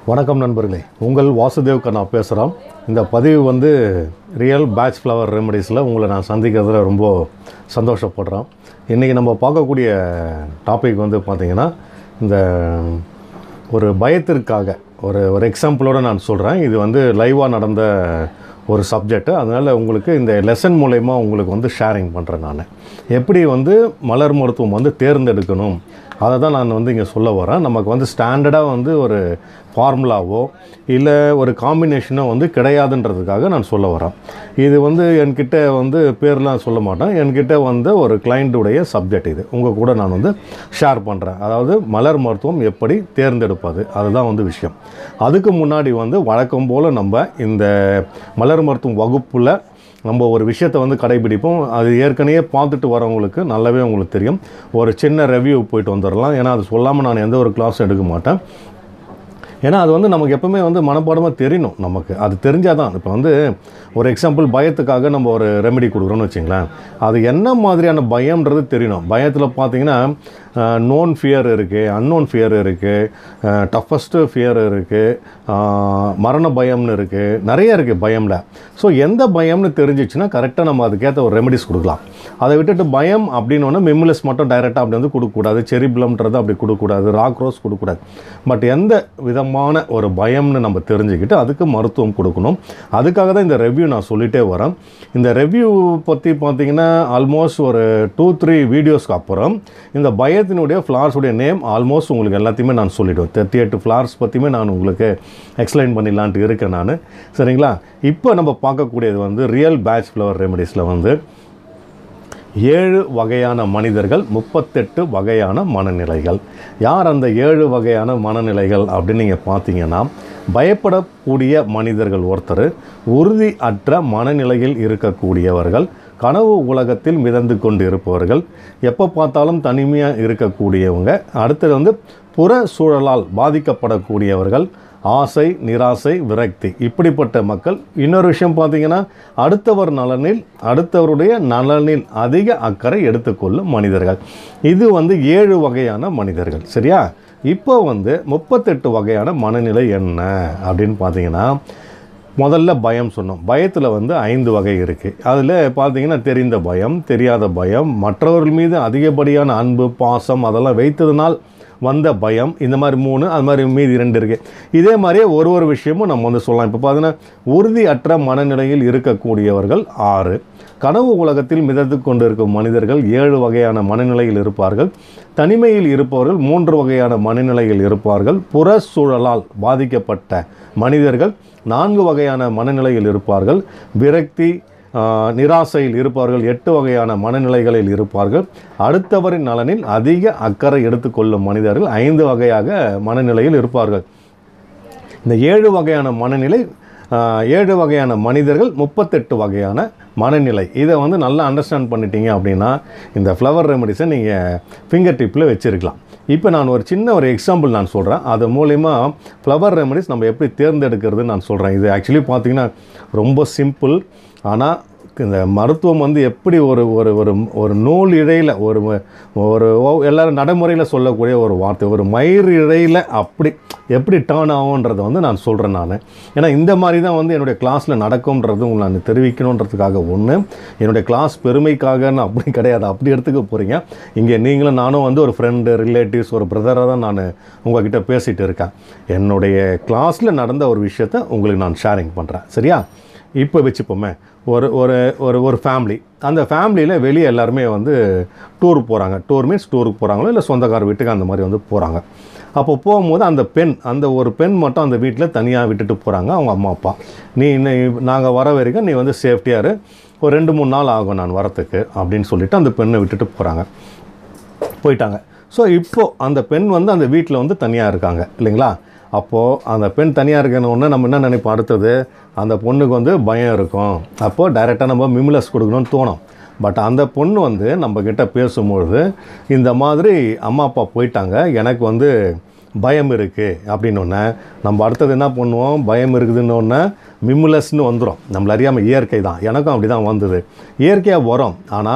வணக்கம் நண்பர்களே உங்கள் வாசுதேவ் கண்ணா பேசுகிறோம் இந்த பதிவு வந்து ரியல் பேட்ச் ஃப்ளவர் ரெமடிஸில் உங்களை நான் சந்திக்கிறதுல ரொம்ப சந்தோஷப்படுறோம் இன்றைக்கி நம்ம பார்க்கக்கூடிய டாபிக் வந்து பார்த்திங்கன்னா இந்த ஒரு பயத்திற்காக ஒரு ஒரு எக்ஸாம்பிளோடு நான் சொல்கிறேன் இது வந்து லைவாக நடந்த ஒரு சப்ஜெக்ட் அதனால் உங்களுக்கு இந்த லெசன் மூலயமா உங்களுக்கு வந்து ஷேரிங் பண்ணுறேன் நான் எப்படி வந்து மலர் மருத்துவம் வந்து தேர்ந்தெடுக்கணும் அதை தான் நான் வந்து இங்கே சொல்ல வரேன் நமக்கு வந்து ஸ்டாண்டர்டாக வந்து ஒரு ஃபார்முலாவோ இல்லை ஒரு காம்பினேஷனோ வந்து கிடையாதுன்றதுக்காக நான் சொல்ல வரேன் இது வந்து என்கிட்ட வந்து பேர்லாம் சொல்ல மாட்டேன் என்கிட்ட வந்து ஒரு கிளைண்ட்டுடைய சப்ஜெக்ட் இது உங்கள் கூட நான் வந்து ஷேர் பண்ணுறேன் அதாவது மலர் மருத்துவம் எப்படி தேர்ந்தெடுப்பது அதுதான் வந்து விஷயம் அதுக்கு முன்னாடி வந்து வழக்கம் போல் நம்ம இந்த மலர் மருத்துவம் வகுப்பில் நம்ம ஒரு விஷயத்தை வந்து கடைபிடிப்போம் அது ஏற்கனவே பார்த்துட்டு வரவங்களுக்கு நல்லாவே உங்களுக்கு தெரியும் ஒரு சின்ன ரெவ்யூ போயிட்டு வந்துடலாம் ஏன்னா அது சொல்லாமல் நான் எந்த ஒரு கிளாஸும் எடுக்க மாட்டேன் ஏன்னா அது வந்து நமக்கு எப்பவுமே வந்து மனப்பாடமாக தெரியணும் நமக்கு அது தெரிஞ்சால் தான் இப்போ வந்து ஒரு எக்ஸாம்பிள் பயத்துக்காக நம்ம ஒரு ரெமெடி கொடுக்குறோன்னு வச்சுங்களேன் அது என்ன மாதிரியான பயம்ன்றது தெரியணும் பயத்தில் பார்த்தீங்கன்னா நோன் ஃபியர் இருக்குது அன்னோன் ஃபியர் இருக்குது டஃபஸ்ட்டு ஃபியர் இருக்குது மரண பயம்னு இருக்குது நிறைய இருக்குது பயமில் ஸோ எந்த பயம்னு தெரிஞ்சிச்சுன்னா கரெக்டாக நம்ம அதுக்கேற்ற ஒரு ரெமெடிஸ் கொடுக்கலாம் அதை விட்டுட்டு பயம் அப்படின்னோன்னா மெமுலஸ் மட்டும் டைரெக்டாக அப்படி வந்து கொடுக்கக்கூடாது செரி பிளம்ன்றது அப்படி கொடுக்கக்கூடாது ராக் ரோஸ் கொடுக்கக்கூடாது பட் எந்த விதமான ஒரு பயம்னு நம்ம தெரிஞ்சுக்கிட்டு அதுக்கு மருத்துவம் கொடுக்கணும் அதுக்காக தான் இந்த ரெவ்யூ நான் சொல்லிகிட்டே வரேன் இந்த ரெவ்யூ பற்றி பார்த்தீங்கன்னா ஆல்மோஸ்ட் ஒரு டூ த்ரீ வீடியோஸ்க்கு அப்புறம் இந்த பயத்தினுடைய ஃப்ளார்ஸுடைய நேம் ஆல்மோஸ்ட் உங்களுக்கு எல்லாத்தையுமே நான் சொல்லிவிடுவேன் தேர்ட்டி எட்டு ஃப்ளார்ஸ் பற்றியுமே நான் உங்களுக்கு எக்ஸ்பிளைன் பண்ணிடலான்ட்டு இருக்கேன் நான் சரிங்களா இப்போ நம்ம பார்க்கக்கூடியது வந்து ரியல் பேட்ச் ஃப்ளவர் ரெமடிஸில் வந்து ஏழு வகையான மனிதர்கள் முப்பத்தெட்டு வகையான மனநிலைகள் யார் அந்த ஏழு வகையான மனநிலைகள் அப்படின்னு நீங்கள் பார்த்தீங்கன்னா பயப்படக்கூடிய மனிதர்கள் ஒருத்தர் உறுதி அற்ற மனநிலையில் இருக்கக்கூடியவர்கள் கனவு உலகத்தில் மிதந்து கொண்டு இருப்பவர்கள் எப்போ பார்த்தாலும் தனிமையாக இருக்கக்கூடியவங்க அடுத்தது வந்து புற சூழலால் பாதிக்கப்படக்கூடியவர்கள் ஆசை நிராசை விரக்தி இப்படிப்பட்ட மக்கள் இன்னொரு விஷயம் பார்த்தீங்கன்னா அடுத்தவர் நலனில் அடுத்தவருடைய நலனில் அதிக அக்கறை எடுத்துக்கொள்ளும் மனிதர்கள் இது வந்து ஏழு வகையான மனிதர்கள் சரியா இப்போ வந்து முப்பத்தெட்டு வகையான மனநிலை என்ன அப்படின்னு பார்த்தீங்கன்னா முதல்ல பயம் சொன்னோம் பயத்தில் வந்து ஐந்து வகை இருக்குது அதில் பார்த்தீங்கன்னா தெரிந்த பயம் தெரியாத பயம் மற்றவர்கள் மீது அதிகப்படியான அன்பு பாசம் அதெல்லாம் வைத்ததுனால் வந்த பயம் இந்த மாதிரி மூணு அது மாதிரி மீதி ரெண்டு இருக்குது இதே மாதிரியே ஒரு ஒரு விஷயமும் நம்ம வந்து சொல்லலாம் இப்போ பார்த்தீங்கன்னா உறுதி அற்ற மனநிலையில் இருக்கக்கூடியவர்கள் ஆறு கனவு உலகத்தில் மிதந்து கொண்டிருக்கும் மனிதர்கள் ஏழு வகையான மனநிலையில் இருப்பார்கள் தனிமையில் இருப்பவர்கள் மூன்று வகையான மனநிலையில் இருப்பார்கள் புற சூழலால் பாதிக்கப்பட்ட மனிதர்கள் நான்கு வகையான மனநிலையில் இருப்பார்கள் விரக்தி நிராசையில் இருப்பார்கள் எட்டு வகையான மனநிலைகளில் இருப்பார்கள் அடுத்தவரின் நலனில் அதிக அக்கறை எடுத்துக்கொள்ளும் மனிதர்கள் ஐந்து வகையாக மனநிலையில் இருப்பார்கள் இந்த ஏழு வகையான மனநிலை ஏழு வகையான மனிதர்கள் முப்பத்தெட்டு வகையான மனநிலை இதை வந்து நல்லா அண்டர்ஸ்டாண்ட் பண்ணிட்டீங்க அப்படின்னா இந்த ஃப்ளவர் ரெமடிஸை நீங்கள் ஃபிங்கர் டிப்பில் வச்சுருக்கலாம் இப்போ நான் ஒரு சின்ன ஒரு எக்ஸாம்பிள் நான் சொல்கிறேன் அது மூலிமா ஃப்ளவர் ரெமடிஸ் நம்ம எப்படி தேர்ந்தெடுக்கிறதுன்னு நான் சொல்கிறேன் இது ஆக்சுவலி பார்த்திங்கன்னா ரொம்ப சிம்பிள் ஆனால் இந்த மருத்துவம் வந்து எப்படி ஒரு ஒரு ஒரு ஒரு நூல் இழையில் ஒரு ஒரு எல்லோரும் நடைமுறையில் சொல்லக்கூடிய ஒரு வார்த்தை ஒரு மயிர் இழையில் அப்படி எப்படி டேர்ன் ஆகுன்றதை வந்து நான் சொல்கிறேன் நான் ஏன்னா இந்த மாதிரி தான் வந்து என்னுடைய கிளாஸில் நடக்கும்ன்றது உங்களுக்கு நான் தெரிவிக்கணுன்றதுக்காக ஒன்று என்னுடைய கிளாஸ் பெருமைக்காகன்னு அப்படி கிடையாது அப்படி எடுத்துக்க போகிறீங்க இங்கே நீங்களும் நானும் வந்து ஒரு ஃப்ரெண்டு ரிலேட்டிவ்ஸ் ஒரு பிரதராக தான் நான் உங்ககிட்ட பேசிகிட்டு இருக்கேன் என்னுடைய கிளாஸில் நடந்த ஒரு விஷயத்தை உங்களுக்கு நான் ஷேரிங் பண்ணுறேன் சரியா இப்போ வச்சுப்போமே ஒரு ஒரு ஒரு ஒரு ஃபேமிலி அந்த ஃபேமிலியில் வெளியே எல்லாருமே வந்து டூர் போகிறாங்க டூர் மீன்ஸ் டூருக்கு போகிறாங்களோ இல்லை சொந்தக்கார வீட்டுக்கு அந்த மாதிரி வந்து போகிறாங்க அப்போ போகும்போது அந்த பெண் அந்த ஒரு பெண் மட்டும் அந்த வீட்டில் தனியாக விட்டுட்டு போகிறாங்க அவங்க அம்மா அப்பா நீ இன்னும் நாங்கள் வர வரைக்கும் நீ வந்து சேஃப்டியாக இரு ஒரு ரெண்டு மூணு நாள் ஆகும் நான் வரத்துக்கு அப்படின்னு சொல்லிவிட்டு அந்த பெண்ணை விட்டுட்டு போகிறாங்க போயிட்டாங்க ஸோ இப்போது அந்த பெண் வந்து அந்த வீட்டில் வந்து தனியாக இருக்காங்க இல்லைங்களா அப்போது அந்த பெண் தனியாக இருக்கணுன்னு நம்ம என்ன நினைப்போம் அடுத்தது அந்த பொண்ணுக்கு வந்து பயம் இருக்கும் அப்போது டைரெக்டாக நம்ம மிமுலஸ் கொடுக்கணும்னு தோணும் பட் அந்த பொண்ணு வந்து நம்மக்கிட்ட பேசும்பொழுது இந்த மாதிரி அம்மா அப்பா போயிட்டாங்க எனக்கு வந்து பயம் இருக்குது அப்படின்னோடனே நம்ம அடுத்தது என்ன பண்ணுவோம் பயம் இருக்குதுன்னொன்னே மிமுலஸ்னு வந்துடும் நம்மள அறியாமல் இயற்கை தான் எனக்கும் அப்படி தான் வந்தது இயற்கையாக வரும் ஆனால்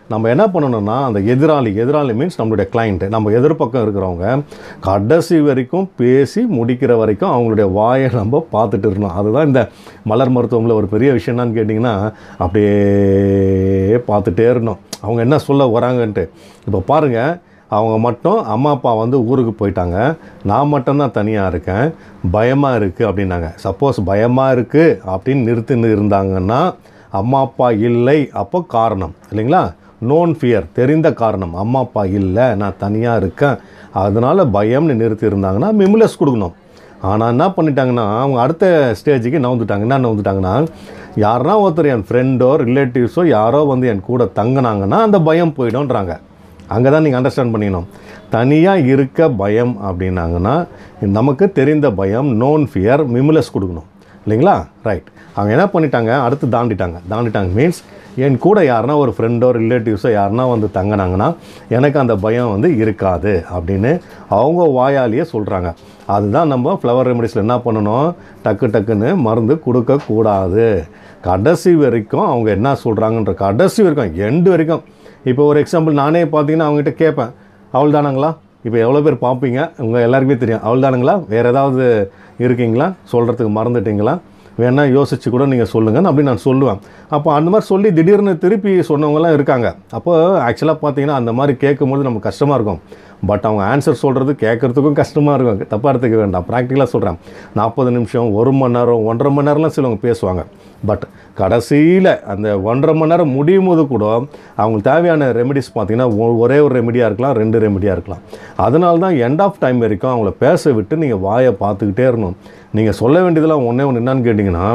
நம்ம என்ன பண்ணணும்னா அந்த எதிராளி எதிராளி மீன்ஸ் நம்மளுடைய கிளைண்ட்டு நம்ம எதிர்பக்கம் இருக்கிறவங்க கடைசி வரைக்கும் பேசி முடிக்கிற வரைக்கும் அவங்களுடைய வாயை நம்ம பார்த்துட்டு இருக்கணும் அதுதான் இந்த மலர் மருத்துவமில் ஒரு பெரிய விஷயம் என்னன்னு கேட்டிங்கன்னா அப்படியே பார்த்துட்டே இருக்கணும் அவங்க என்ன சொல்ல வராங்கன்ட்டு இப்போ பாருங்கள் அவங்க மட்டும் அம்மா அப்பா வந்து ஊருக்கு போயிட்டாங்க நான் மட்டும்தான் தனியாக இருக்கேன் பயமாக இருக்குது அப்படின்னாங்க சப்போஸ் பயமாக இருக்குது அப்படின்னு நிறுத்தின்னு இருந்தாங்கன்னா அம்மா அப்பா இல்லை அப்போ காரணம் இல்லைங்களா நோன் ஃபியர் தெரிந்த காரணம் அம்மா அப்பா இல்லை நான் தனியாக இருக்கேன் அதனால் பயம்னு நிறுத்தி இருந்தாங்கன்னா மிமுலஸ் கொடுக்கணும் ஆனால் என்ன பண்ணிட்டாங்கன்னா அவங்க அடுத்த ஸ்டேஜுக்கு நவுந்துட்டாங்க என்ன நவுந்துட்டாங்கன்னா யாருன்னா ஒருத்தர் என் ஃப்ரெண்டோ ரிலேட்டிவ்ஸோ யாரோ வந்து என் கூட தங்கினாங்கன்னா அந்த பயம் போயிடும்ன்றாங்க அங்கே தான் நீங்கள் அண்டர்ஸ்டாண்ட் பண்ணிக்கணும் தனியாக இருக்க பயம் அப்படின்னாங்கன்னா நமக்கு தெரிந்த பயம் நோன் ஃபியர் மிமுலஸ் கொடுக்கணும் இல்லைங்களா ரைட் அவங்க என்ன பண்ணிட்டாங்க அடுத்து தாண்டிட்டாங்க தாண்டிட்டாங்க மீன்ஸ் என் கூட யாருன்னா ஒரு ஃப்ரெண்டோ ரிலேட்டிவ்ஸோ யாருன்னா வந்து தங்கினாங்கன்னா எனக்கு அந்த பயம் வந்து இருக்காது அப்படின்னு அவங்க வாயாலேயே சொல்கிறாங்க அதுதான் நம்ம ஃப்ளவர் ரெமடிஸில் என்ன பண்ணணும் டக்கு டக்குன்னு மருந்து கொடுக்கக்கூடாது கடைசி வரைக்கும் அவங்க என்ன சொல்கிறாங்கன்ற கடைசி வரைக்கும் எண்டு வரைக்கும் இப்போ ஒரு எக்ஸாம்பிள் நானே பார்த்தீங்கன்னா அவங்ககிட்ட கேட்பேன் அவள் தானாங்களா இப்போ எவ்வளோ பேர் பார்ப்பீங்க உங்கள் எல்லாருக்குமே தெரியும் அவள் தானுங்களா வேறு ஏதாவது இருக்கீங்களா சொல்கிறதுக்கு மறந்துட்டீங்களா வேணால் யோசிச்சு கூட நீங்கள் சொல்லுங்கன்னு அப்படி நான் சொல்லுவேன் அப்போ அந்த மாதிரி சொல்லி திடீர்னு திருப்பி சொன்னவங்கலாம் இருக்காங்க அப்போ ஆக்சுவலாக பார்த்தீங்கன்னா அந்த மாதிரி கேட்கும்போது நமக்கு கஷ்டமாக இருக்கும் பட் அவங்க ஆன்சர் சொல்கிறது கேட்குறதுக்கும் கஷ்டமாக இருக்கும் தப்பாக எடுத்துக்க வேண்டாம் ப்ராக்டிக்கலாக சொல்கிறேன் நாற்பது நிமிஷம் ஒரு மணி நேரம் ஒன்றரை மணி நேரம்லாம் சிலவங்க பேசுவாங்க பட் கடைசியில் அந்த ஒன்றரை மணி நேரம் முடியும் போது கூட அவங்களுக்கு தேவையான ரெமெடிஸ் பார்த்திங்கன்னா ஒ- ஒரே ஒரு ரெமெடியாக இருக்கலாம் ரெண்டு ரெமெடியாக இருக்கலாம் அதனால தான் எண்ட் ஆஃப் டைம் வரைக்கும் அவங்கள பேச விட்டு நீங்கள் வாயை பார்த்துக்கிட்டே இருக்கணும் நீங்கள் சொல்ல வேண்டியதெல்லாம் ஒன்றே ஒன்று என்னன்னு கேட்டிங்கன்னா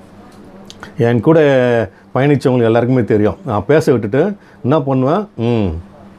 என் கூட பயணித்தவங்களுக்கு எல்லாருக்குமே தெரியும் நான் பேச விட்டுட்டு என்ன பண்ணுவேன் ம்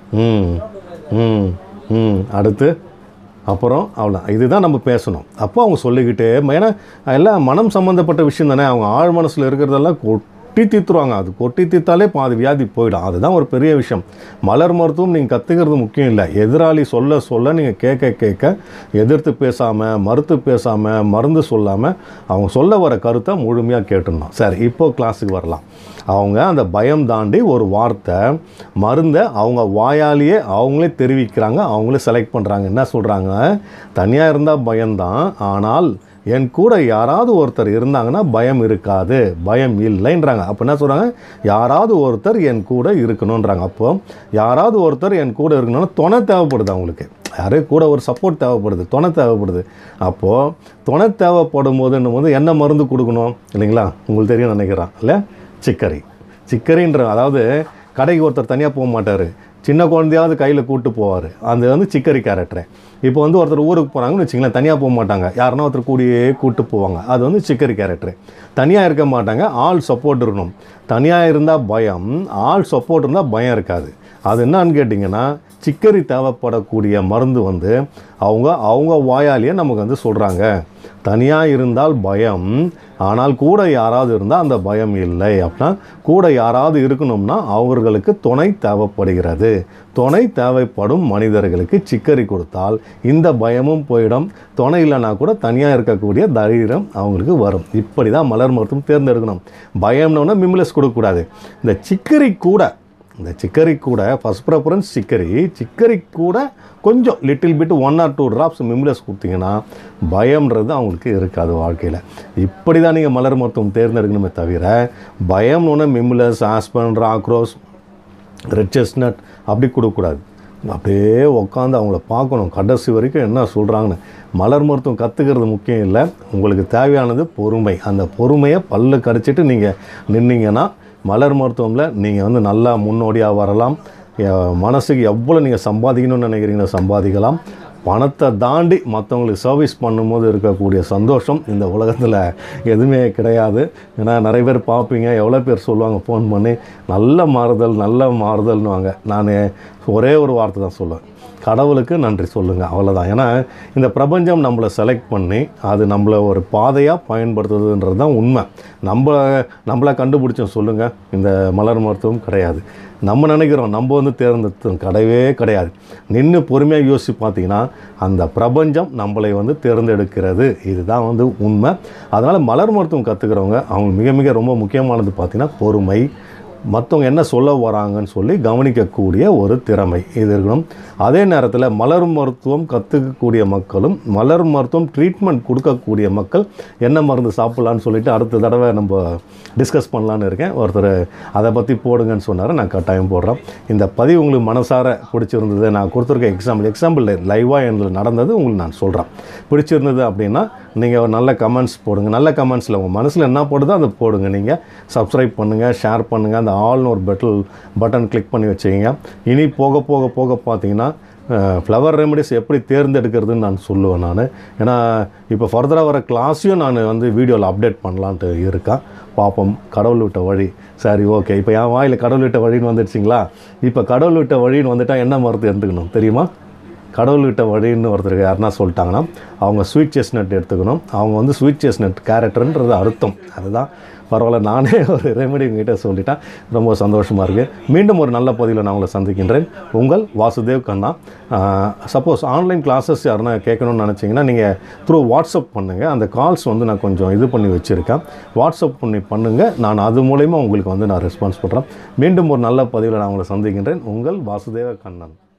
ம் ம் ம் அடுத்து அப்புறம் அவ்வளோ இதுதான் நம்ம பேசணும் அப்போ அவங்க சொல்லிக்கிட்டே ஏன்னா எல்லாம் மனம் சம்மந்தப்பட்ட விஷயம் தானே அவங்க ஆழ் மனசில் இருக்கிறதெல்லாம் கொட்டி தீத்துருவாங்க அது கொட்டி தீர்த்தாலே பாதி வியாதி போயிடும் அதுதான் ஒரு பெரிய விஷயம் மலர் மருத்துவம் நீங்கள் கற்றுக்கிறது முக்கியம் இல்லை எதிராளி சொல்ல சொல்ல நீங்கள் கேட்க கேட்க எதிர்த்து பேசாமல் மறுத்து பேசாமல் மருந்து சொல்லாமல் அவங்க சொல்ல வர கருத்தை முழுமையாக கேட்டுடணும் சரி இப்போ கிளாஸுக்கு வரலாம் அவங்க அந்த பயம் தாண்டி ஒரு வார்த்தை மருந்தை அவங்க வாயாலேயே அவங்களே தெரிவிக்கிறாங்க அவங்களே செலக்ட் பண்ணுறாங்க என்ன சொல்கிறாங்க தனியாக இருந்தால் பயம்தான் ஆனால் என் கூட யாராவது ஒருத்தர் இருந்தாங்கன்னா பயம் இருக்காது பயம் இல்லைன்றாங்க அப்போ என்ன சொல்கிறாங்க யாராவது ஒருத்தர் என் கூட இருக்கணுன்றாங்க அப்போ யாராவது ஒருத்தர் என் கூட இருக்கணும்னா துணை தேவைப்படுது அவங்களுக்கு யாரே கூட ஒரு சப்போர்ட் தேவைப்படுது துணை தேவைப்படுது அப்போது துணை தேவைப்படும் போதுன்னும் போது என்ன மருந்து கொடுக்கணும் இல்லைங்களா உங்களுக்கு தெரியும் நினைக்கிறேன் இல்லை சிக்கரி சிக்கரின்ற அதாவது கடைக்கு ஒருத்தர் தனியாக போக மாட்டார் சின்ன குழந்தையாவது கையில் கூட்டு போவார் அது வந்து சிக்கரி கேரக்டரு இப்போ வந்து ஒருத்தர் ஊருக்கு போகிறாங்கன்னு வச்சுங்களேன் தனியாக போக மாட்டாங்க யாருன்னா ஒருத்தர் கூடியே கூட்டு போவாங்க அது வந்து சிக்கரி கேரக்டரு தனியாக இருக்க மாட்டாங்க ஆள் சப்போர்ட் இருக்கணும் தனியாக இருந்தால் பயம் ஆள் சப்போர்ட் இருந்தால் பயம் இருக்காது அது என்னன்னு கேட்டிங்கன்னா சிக்கரி தேவைப்படக்கூடிய மருந்து வந்து அவங்க அவங்க வாயாலேயே நமக்கு வந்து சொல்கிறாங்க தனியாக இருந்தால் பயம் ஆனால் கூட யாராவது இருந்தால் அந்த பயம் இல்லை அப்படின்னா கூட யாராவது இருக்கணும்னா அவர்களுக்கு துணை தேவைப்படுகிறது துணை தேவைப்படும் மனிதர்களுக்கு சிக்கரி கொடுத்தால் இந்த பயமும் போயிடும் துணை இல்லைனா கூட தனியாக இருக்கக்கூடிய தைரியம் அவங்களுக்கு வரும் இப்படி தான் மலர் மருத்துவம் தேர்ந்தெடுக்கணும் பயம்னோன்னா மிம்லஸ் கொடுக்கக்கூடாது இந்த சிக்கரி கூட இந்த சிக்கரி கூட ஃபஸ்ட் ப்ரிஃபரன்ஸ் சிக்கரி சிக்கரி கூட கொஞ்சம் little bit one or two drops mimulus கொடுத்தீங்கன்னா பயம்ன்றது அவங்களுக்கு இருக்காது வாழ்க்கையில் இப்படி தான் நீங்கள் மலர் மருத்துவம் தேர்ந்தெடுக்கணுமே தவிர பயம்னு ஒன்று mimulus aspen rock rose red chestnut அப்படி கொடுக்கக்கூடாது அப்படியே உட்காந்து அவங்கள பார்க்கணும் கடைசி வரைக்கும் என்ன சொல்கிறாங்கன்னு மலர் மருத்துவம் கற்றுக்கிறது முக்கியம் இல்லை உங்களுக்கு தேவையானது பொறுமை அந்த பொறுமையை பல்லு கடிச்சிட்டு நீங்கள் நின்னீங்கன்னா மலர் மருத்துவமில் நீங்கள் வந்து நல்லா முன்னோடியாக வரலாம் எ- மனசுக்கு எவ்வளோ நீங்கள் சம்பாதிக்கணும்னு நினைக்கிறீங்களோ சம்பாதிக்கலாம் பணத்தை தாண்டி மற்றவங்களுக்கு சர்வீஸ் பண்ணும்போது இருக்கக்கூடிய சந்தோஷம் இந்த உலகத்தில் எதுவுமே கிடையாது ஏன்னா நிறைய பேர் பார்ப்பீங்க எவ்வளோ பேர் சொல்லுவாங்க ஃபோன் பண்ணி நல்ல மாறுதல் நல்ல மாறுதல்னுவாங்க நான் ஒரே ஒரு வார்த்தை தான் சொல்லுவேன் கடவுளுக்கு நன்றி சொல்லுங்கள் அவ்வளோதான் ஏன்னா இந்த பிரபஞ்சம் நம்மளை செலக்ட் பண்ணி அது நம்மளை ஒரு பாதையாக பயன்படுத்துதுன்றது தான் உண்மை நம்ம நம்மளை கண்டுபிடிச்சோம் சொல்லுங்கள் இந்த மலர் மருத்துவம் கிடையாது நம்ம நினைக்கிறோம் நம்ம வந்து தேர்ந்தெடுத்தோம் கிடையவே கிடையாது நின்று பொறுமையாக யோசித்து பார்த்தீங்கன்னா அந்த பிரபஞ்சம் நம்மளை வந்து தேர்ந்தெடுக்கிறது இதுதான் வந்து உண்மை அதனால் மலர் மருத்துவம் கற்றுக்கிறவங்க அவங்க மிக மிக ரொம்ப முக்கியமானது பார்த்தீங்கன்னா பொறுமை மற்றவங்க என்ன சொல்ல வராங்கன்னு சொல்லி கவனிக்கக்கூடிய ஒரு திறமை இது இருக்கணும் அதே நேரத்தில் மலர் மருத்துவம் கற்றுக்கக்கூடிய மக்களும் மலர் மருத்துவம் ட்ரீட்மெண்ட் கொடுக்கக்கூடிய மக்கள் என்ன மருந்து சாப்பிட்லான்னு சொல்லிட்டு அடுத்த தடவை நம்ம டிஸ்கஸ் பண்ணலான்னு இருக்கேன் ஒருத்தர் அதை பற்றி போடுங்கன்னு சொன்னார் நான் கட்டாயம் போடுறேன் இந்த பதிவு உங்களுக்கு மனசார பிடிச்சிருந்தது நான் கொடுத்துருக்க எக்ஸாம்பிள் எக்ஸாம்பிள் லைவாக எனக்கு நடந்தது உங்களுக்கு நான் சொல்கிறேன் பிடிச்சிருந்தது அப்படின்னா நீங்கள் ஒரு நல்ல கமெண்ட்ஸ் போடுங்க நல்ல கமெண்ட்ஸில் உங்கள் மனசில் என்ன போடுதோ அதை போடுங்க நீங்கள் சப்ஸ்கிரைப் பண்ணுங்கள் ஷேர் பண்ணுங்கள் அந்த ஆல்னு ஒரு பெட்டல் பட்டன் கிளிக் பண்ணி வச்சுக்கிங்க இனி போக போக போக பார்த்தீங்கன்னா ஃப்ளவர் ரெமடிஸ் எப்படி தேர்ந்தெடுக்கிறதுன்னு நான் சொல்லுவேன் நான் ஏன்னா இப்போ ஃபர்தராக வர கிளாஸையும் நான் வந்து வீடியோவில் அப்டேட் பண்ணலான்ட்டு இருக்கேன் பார்ப்போம் கடவுள் விட்ட வழி சரி ஓகே இப்போ என் வாயில் கடவுள் விட்ட வழின்னு வந்துடுச்சிங்களா இப்போ கடவுள் விட்ட வழின்னு வந்துட்டால் என்ன மருந்து எடுத்துக்கணும் தெரியுமா கடவுள் விட்ட வழின்னு ஒருத்தர் யாருன்னா சொல்லிட்டாங்கன்னா அவங்க ஸ்வீட் செஸ்னட் எடுத்துக்கணும் அவங்க வந்து ஸ்வீட் செஸ்னட் கேரக்டர்ன்றது அர்த்தம் அதுதான் பரவாயில்ல நானே ஒரு ரெமெடி உங்ககிட்ட சொல்லிட்டேன் ரொம்ப சந்தோஷமாக இருக்குது மீண்டும் ஒரு நல்ல பதிவில் நான் உங்களை சந்திக்கின்றேன் உங்கள் Vasudev Kanna suppose online classes யாருன்னா கேட்கணும்னு நினச்சிங்கன்னா நீங்கள் த்ரூ வாட்ஸ்அப் பண்ணுங்கள் அந்த கால்ஸ் வந்து நான் கொஞ்சம் இது பண்ணி வச்சுருக்கேன் வாட்ஸ்அப் பண்ணி பண்ணுங்கள் நான் அது மூலயமா உங்களுக்கு வந்து நான் ரெஸ்பான்ஸ் பண்ணுறேன் மீண்டும் ஒரு நல்ல பதிவில் நான் உங்களை சந்திக்கின்றேன் உங்கள் வாசுதேவ கண்ணன்